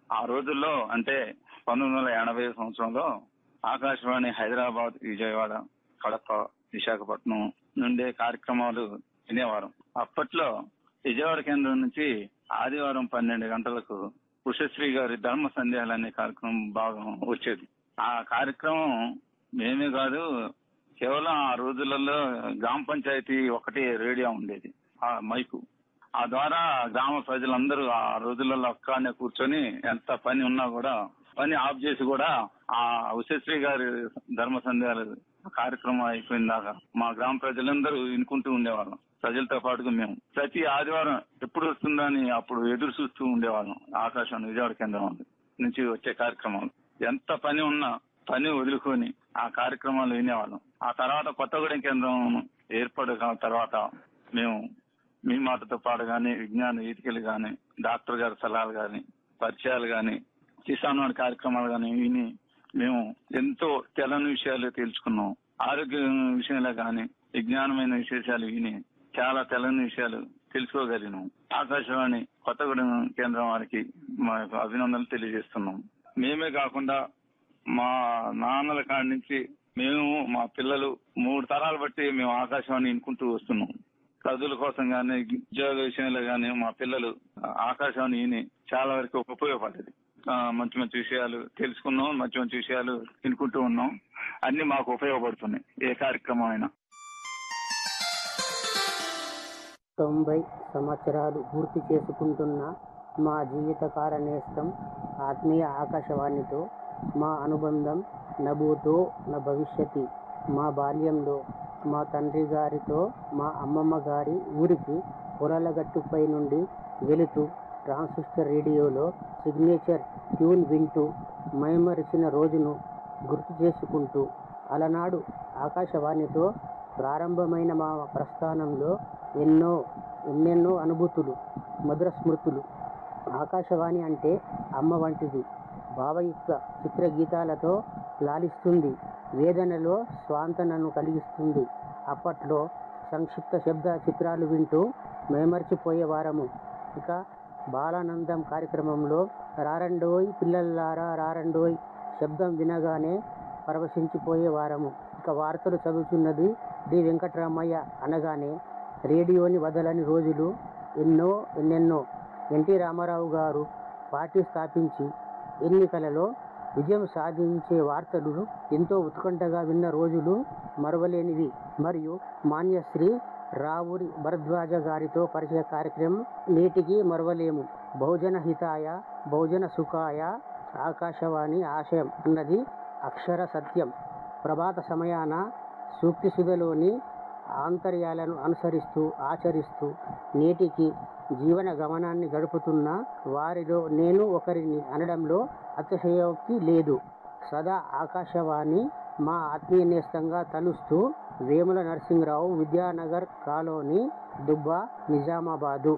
ఆ రోజుల్లో అంటే పంతొమ్మిది వందల ఎనభై సంవత్సరంలో ఆకాశవాణి హైదరాబాద్ విజయవాడ కడప విశాఖపట్నం నుండే కార్యక్రమాలు వినేవారం అప్పట్లో విజయవాడ కేంద్రం నుంచి ఆదివారం పన్నెండు గంటలకు ఉషశ్రీ గారి ధర్మ సందేహాలు అనే కార్యక్రమం బాగా వచ్చేది ఆ కార్యక్రమం మేమే కాదు కేవలం ఆ రోజులలో గ్రామ పంచాయతీ ఒకటి రేడియో ఉండేది ఆ మైకు ఆ ద్వారా గ్రామ ప్రజలందరూ ఆ రోజులలో అక్కనే కూర్చొని ఎంత పని ఉన్నా కూడా పని ఆఫ్ చేసి కూడా ఆ ఉషశ్రీ గారి ధర్మ సందేహాలు కార్యక్రమం అయిపోయిన దాకా మా గ్రామ ప్రజలందరూ వినుకుంటూ ఉండేవాళ్ళం ప్రజలతో పాటుగా మేము ప్రతి ఆదివారం ఎప్పుడు వస్తుందని అప్పుడు ఎదురు చూస్తూ ఉండేవాళ్ళం ఆకాశవాణి విజయవాడ కేంద్రం నుంచి వచ్చే కార్యక్రమాలు ఎంత పని ఉన్నా పని వదులుకొని ఆ కార్యక్రమాలు వినేవాళ్ళం ఆ తర్వాత కొత్తగూడెం కేంద్రం ఏర్పడిన తర్వాత మేము మీ మాటతో పాటు గాని విజ్ఞాన ఈతికలు గాని డాక్టర్ గారి సలహాలు గాని పరిచయాలు గాని కిసాన్ వాడి కార్యక్రమాలు గాని విని మేము ఎంతో తెలని విషయాలు తెలుసుకున్నాం ఆరోగ్య విషయంలో గాని విజ్ఞానమైన విశేషాలు విని చాలా తెలని విషయాలు తెలుసుకోగలిగినాం ఆకాశవాణి కొత్తగూడెం కేంద్రం వారికి మా యొక్క అభినందనలు తెలియజేస్తున్నాం మేమే కాకుండా మా నాన్నల కాడి నుంచి మేము మా పిల్లలు మూడు తరాలు బట్టి మేము ఆకాశవాణి వినుకుంటూ వస్తున్నాం చదువుల కోసం గానీ ఉద్యోగ విషయంలో గానీ మా పిల్లలు ఆకాశవాణి విని చాలా వరకు ఉపయోగపడ్డది ఆ, మంచి మంచి విషయాలు తెలుసుకున్నాం మంచి మంచి విషయాలు వినుకుంటూ ఉన్నాం అన్ని మాకు ఉపయోగపడుతున్నాయి ఏ కార్యక్రమం అయినా తొంభై సంవత్సరాలు పూర్తి చేసుకుంటున్న మా జీవితకాల నేస్తం ఆత్మీయ ఆకాశవాణితో మా అనుబంధం నభూతో నా భవిష్యతి మా బాల్యంలో మా తండ్రి గారితో మా అమ్మమ్మ గారి ఊరికి పొలాలగట్టుపై నుండి వెళుతూ ట్రాన్సిస్టర్ రేడియోలో సిగ్నేచర్ ట్యూన్ వింటూ మైమరిచిన రోజును గుర్తు చేసుకుంటూ అలనాడు ఆకాశవాణితో ప్రారంభమైన మా ప్రస్థానంలో ఎన్నో ఎన్నెన్నో అనుభూతులు మధుర స్మృతులు ఆకాశవాణి అంటే అమ్మ వంటిది భావయుక్త చిత్రగీతాలతో లాలిస్తుంది వేదనలో స్వాంతనను కలిగిస్తుంది అప్పట్లో సంక్షిప్త శబ్ద చిత్రాలు వింటూ మేమర్చిపోయేవారము ఇక బాలానందం కార్యక్రమంలో రారండోయ్ పిల్లల్లారా రారండోయ్ శబ్దం వినగానే పరవశించిపోయేవారము ఇక వార్తలు చదువుతున్నది డి వెంకటరామయ్య అనగానే రేడియోని వదలని రోజులు ఎన్నో ఎన్నెన్నో ఎన్టీ రామారావు గారు పార్టీ స్థాపించి ఎన్నికలలో విజయం సాధించే వార్తలు ఎంతో ఉత్కంఠగా విన్న రోజులు మరవలేనివి మరియు మాన్యశ్రీ రావురి భరద్వాజ గారితో పరిచయ కార్యక్రమం నేటికి మరవలేము బహుజన హితాయ బహుజన సుఖాయ ఆకాశవాణి ఆశయం అన్నది అక్షర సత్యం ప్రభాత సమయాన సూక్తి సుధలోని ఆంతర్యాలను అనుసరిస్తూ ఆచరిస్తూ నేటికి జీవన గమనాన్ని గడుపుతున్న వారిలో నేను ఒకరిని అనడంలో అతిశయోక్తి లేదు సదా ఆకాశవాణి మా ఆత్మీయ నేస్తంగా తలుస్తూ వేముల నరసింహరావు విద్యానగర్ కాలనీ దుబ్బా నిజామాబాదు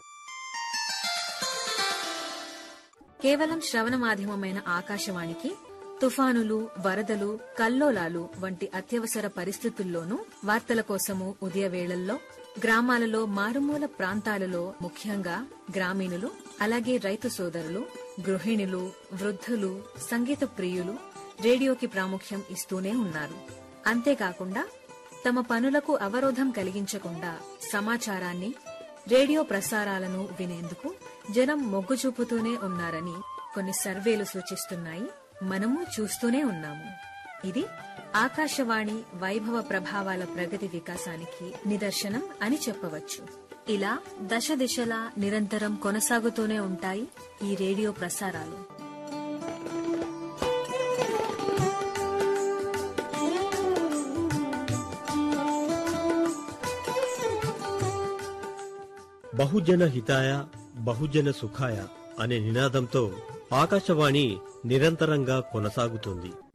కేవలం శ్రవణ మాధ్యమమైన ఆకాశవాణికి తుఫానులు వరదలు కల్లోలాలు వంటి అత్యవసర పరిస్థితుల్లోనూ వార్తల కోసము ఉదయవేళల్లో గ్రామాలలో మారుమూల ప్రాంతాలలో ముఖ్యంగా గ్రామీణులు అలాగే రైతు సోదరులు గృహిణులు వృద్ధులు సంగీత ప్రియులు రేడియోకి ప్రాముఖ్యం ఇస్తూనే ఉన్నారు అంతేకాకుండా తమ పనులకు అవరోధం కలిగించకుండా సమాచారాన్ని రేడియో ప్రసారాలను వినేందుకు జనం మొగ్గు చూపుతూనే ఉన్నారని కొన్ని సర్వేలు సూచిస్తున్నాయి మనము చూస్తూనే ఉన్నాము ఇది ఆకాశవాణి వైభవ ప్రభావాల ప్రగతి వికాసానికి నిదర్శనం అని చెప్పవచ్చు ఇలా దశ దిశలా నిరంతరం కొనసాగుతూనే ఉంటాయి ఈ రేడియో ప్రసారాలు బహుజన హితాయ బహుజన సుఖాయ అనే నినాదంతో ఆకాశవాణి నిరంతరంగా కొనసాగుతుంది